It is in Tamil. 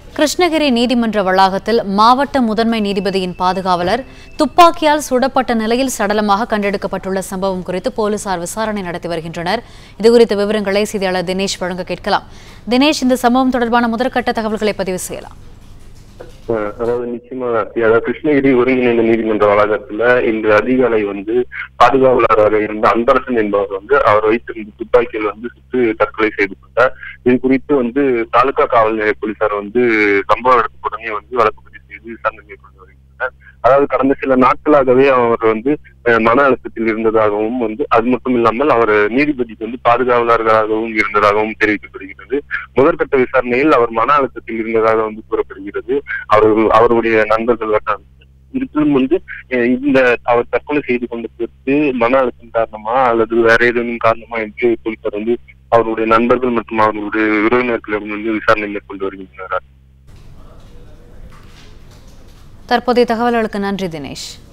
கிருஷ்ணகிரி நீதிமன்ற வளாகத்தில் மாவட்ட முதன்மை நீதிபதியின் பாதுகாவலர் துப்பாக்கியால் சுடப்பட்ட நிலையில் சடலமாக கண்டெடுக்கப்பட்டுள்ள சம்பவம் குறித்து போலீசார் விசாரணை நடத்தி வருகின்றனர் இதுகுறித்த விவரங்களை செய்தியாளர் தினேஷ் வழங்க கேட்கலாம் தினேஷ் இந்த சம்பவம் தொடர்பான முதற்கட்ட தகவல்களை பதிவு செய்யலாம் அஹ் அதாவது நிச்சயமா அதாவது கிருஷ்ணகிரி ஒருங்கிணைந்த நீதிமன்ற வளாகத்துல இன்று அதிகாலை வந்து பாதுகாவலராக இருந்த அன்பரசன் என்பவர் வந்து அவர் வைத்திருந்த துப்பாக்கியில் வந்து சுட்டு தற்கொலை செய்து கொண்டார் இது குறித்து வந்து தாலுகா காவல் நிலைய போலீசார் வந்து சம்பவ இடத்துக்கு உடனே வந்து வழக்கு பதிவு செய்து விசாரணை மேற்கொண்டு வருகின்றனர் அதாவது கடந்த சில நாட்களாகவே அவர் வந்து அஹ், மன அழுத்தத்தில் இருந்ததாகவும் வந்து அது மட்டும் இல்லாமல் அவர் நீதிபதிக்கு வந்து பாதுகாவலர்களாகவும் இருந்ததாகவும் தெரிவிக்கப்படுகிறது முதற்கட்ட விசாரணையில் அவர் மன அழுத்தத்தில் இருந்ததாக வந்து கூறப்படுகிறது அவர்கள் அவருடைய நண்பர்கள் வட்டாரம் இருப்பினும் வந்து அஹ், இந்த அவர் தற்கொலை செய்து கொண்டதற்கு மன அழுத்தம் காரணமா அல்லது வேற ஏதேனும் காரணமா என்று போலீசார் வந்து அவருடைய நண்பர்கள் மற்றும் அவர்களுடைய உறவினர்களிடம் வந்து விசாரணை மேற்கொண்டு வருகின்றனர் தற்போதைய தகவல்களுக்கு நன்றி தினேஷ்